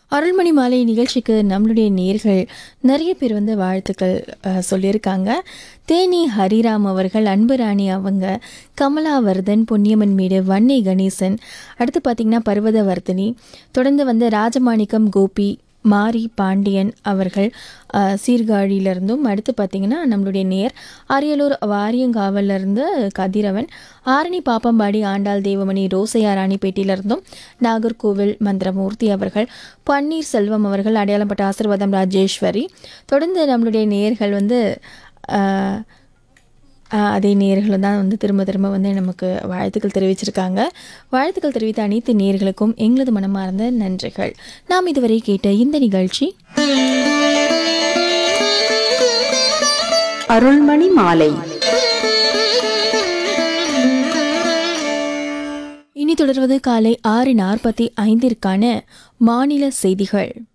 அருள்மணி மாலை நிகழ்ச்சிக்கு நம்மளுடைய நேர்கள் நிறைய பேர் வந்து வாழ்த்துக்கள் அஹ், சொல்லியிருக்காங்க தேனி ஹரிராம் அவர்கள் அன்புராணி அவங்க கமலாவர்தன் பொன்னியம்மன் மீடு வன்னி கணேசன் அடுத்து பார்த்திங்கன்னா பர்வதவர்தினி தொடர்ந்து வந்து ராஜமாணிக்கம் கோபி மாரி பாண்டியன் அவர்கள் அஹ், சீர்காழியிலிருந்தும் அடுத்து பார்த்திங்கன்னா நம்மளுடைய நேர் அரியலூர் வாரியங்காவல்ல இருந்து கதிரவன் ஆரணி பாப்பம்பாடி ஆண்டாள் தேவமணி ரோசையா ராணிப்பேட்டையிலிருந்தும் நாகர்கோவில் மந்திரமூர்த்தி அவர்கள் பன்னீர் செல்வம் அவர்கள் அடையாளப்பட்ட ஆசிர்வாதம் ராஜேஸ்வரி தொடர்ந்து நம்மளுடைய நேர்கள் வந்து அஹ், அஹ், அதே நேர்களும் தான் வந்து திரும்ப திரும்ப வந்து நமக்கு வாழ்த்துக்கள் தெரிவிச்சிருக்காங்க வாழ்த்துக்கள் தெரிவித்த அனைத்து நேர்களுக்கும் எங்களது மனமார்ந்த நன்றிகள் நாம் இதுவரை கேட்ட இந்த நிகழ்ச்சி அருள்மணி மாலை இனி தொடர்வது காலை ஆறு நாற்பத்தி ஐந்திற்கான மாநில செய்திகள்